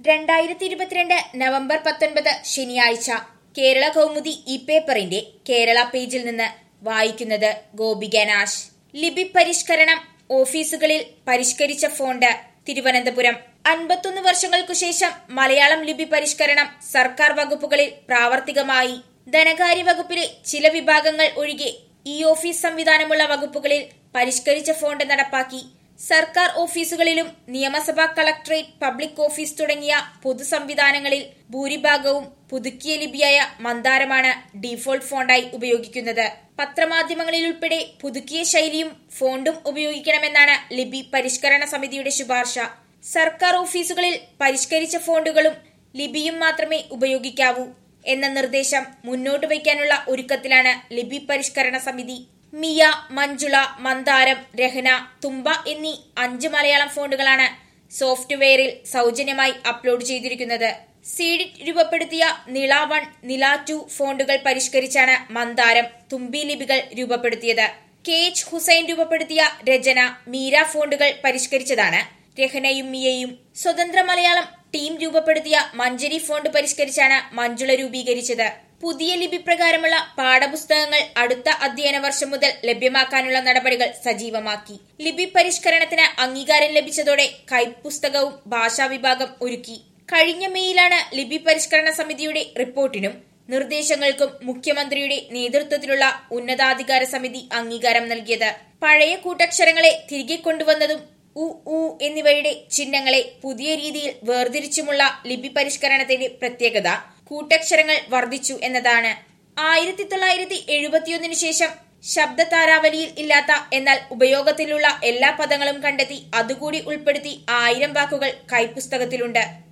രണ്ടായിരത്തി ഇരുപത്തിരണ്ട് നവംബർ പത്തൊൻപത് ശനിയാഴ്ച കേരള കൗമുദി ഇ പേപ്പറിന്റെ കേരള പേജിൽ നിന്ന് വായിക്കുന്നത് ഗോപിക നാശ് ലിപി പരിഷ്കരണം ഓഫീസുകളിൽ പരിഷ്കരിച്ച ഫോണ്ട് തിരുവനന്തപുരം അൻപത്തൊന്ന് വർഷങ്ങൾക്കു ശേഷം മലയാളം ലിപി പരിഷ്കരണം സർക്കാർ വകുപ്പുകളിൽ പ്രാവർത്തികമായി ധനകാര്യ വകുപ്പിലെ ചില വിഭാഗങ്ങൾ ഒഴികെ ഇ ഓഫീസ് സംവിധാനമുള്ള വകുപ്പുകളിൽ പരിഷ്കരിച്ച ഫോണ്ട് നടപ്പാക്കി സർക്കാർ ഓഫീസുകളിലും നിയമസഭാ കളക്ടറേറ്റ് പബ്ലിക് ഓഫീസ് തുടങ്ങിയ പൊതു സംവിധാനങ്ങളിൽ ഭൂരിഭാഗവും പുതുക്കിയ ലിപിയായ മന്ദാരമാണ് ഡീഫോൾട്ട് ഫോണ്ടായി ഉപയോഗിക്കുന്നത് പത്രമാധ്യമങ്ങളിൽ ഉൾപ്പെടെ പുതുക്കിയ ശൈലിയും ഫോണ്ടും ഉപയോഗിക്കണമെന്നാണ് ലിപി പരിഷ്കരണ സമിതിയുടെ ശുപാർശ സർക്കാർ ഓഫീസുകളിൽ പരിഷ്കരിച്ച ഫോണ്ടുകളും ലിപിയും മാത്രമേ ഉപയോഗിക്കാവൂ എന്ന നിർദ്ദേശം മുന്നോട്ട് വയ്ക്കാനുള്ള ഒരുക്കത്തിലാണ് ലിപി പരിഷ്കരണ സമിതി മിയ മഞ്ജുള മന്ദാരം രഹന തുമ്പ എന്നീ അഞ്ച് മലയാളം ഫോണ്ടുകളാണ് സോഫ്റ്റ്വെയറിൽ സൗജന്യമായി അപ്ലോഡ് ചെയ്തിരിക്കുന്നത് സീഡിറ്റ് രൂപപ്പെടുത്തിയ നിള വൺ നില ടു ഫോണ്ടുകൾ പരിഷ്കരിച്ചാണ് മന്ദാരം തുമ്പി ലിപികൾ രൂപപ്പെടുത്തിയത് കെ എച്ച് ഹുസൈൻ രൂപപ്പെടുത്തിയ രചന മീര ഫോണ്ടുകൾ പരിഷ്കരിച്ചതാണ് രഹനയും മിയയും സ്വതന്ത്ര മലയാളം ടീം രൂപപ്പെടുത്തിയ മഞ്ജരി ഫോണ്ട് പരിഷ്കരിച്ചാണ് മഞ്ജുള രൂപീകരിച്ചത് പുതിയ ലിപി പ്രകാരമുള്ള പാഠപുസ്തകങ്ങൾ അടുത്ത അധ്യയന വർഷം മുതൽ ലഭ്യമാക്കാനുള്ള നടപടികൾ സജീവമാക്കി ലിപി പരിഷ്കരണത്തിന് അംഗീകാരം ലഭിച്ചതോടെ കൈപ്പുസ്തകവും ഭാഷാ വിഭാഗം ഒരുക്കി കഴിഞ്ഞ മെയ്യിലാണ് ലിപി പരിഷ്കരണ സമിതിയുടെ റിപ്പോർട്ടിനും നിർദ്ദേശങ്ങൾക്കും മുഖ്യമന്ത്രിയുടെ നേതൃത്വത്തിലുള്ള ഉന്നതാധികാര സമിതി അംഗീകാരം നൽകിയത് പഴയ കൂട്ടക്ഷരങ്ങളെ തിരികെ കൊണ്ടുവന്നതും ഉ ഉ എന്നിവയുടെ ചിഹ്നങ്ങളെ പുതിയ രീതിയിൽ വേർതിരിച്ചുമുള്ള ലിപി പരിഷ്കരണത്തിന്റെ പ്രത്യേകത കൂട്ടക്ഷരങ്ങൾ വർദ്ധിച്ചു എന്നതാണ് ആയിരത്തി തൊള്ളായിരത്തി എഴുപത്തിയൊന്നിനു ശേഷം ശബ്ദ താരാവലിയിൽ ഇല്ലാത്ത എന്നാൽ ഉപയോഗത്തിലുള്ള എല്ലാ പദങ്ങളും കണ്ടെത്തി അതുകൂടി ഉൾപ്പെടുത്തി ആയിരം വാക്കുകൾ കൈപ്പുസ്തകത്തിലുണ്ട്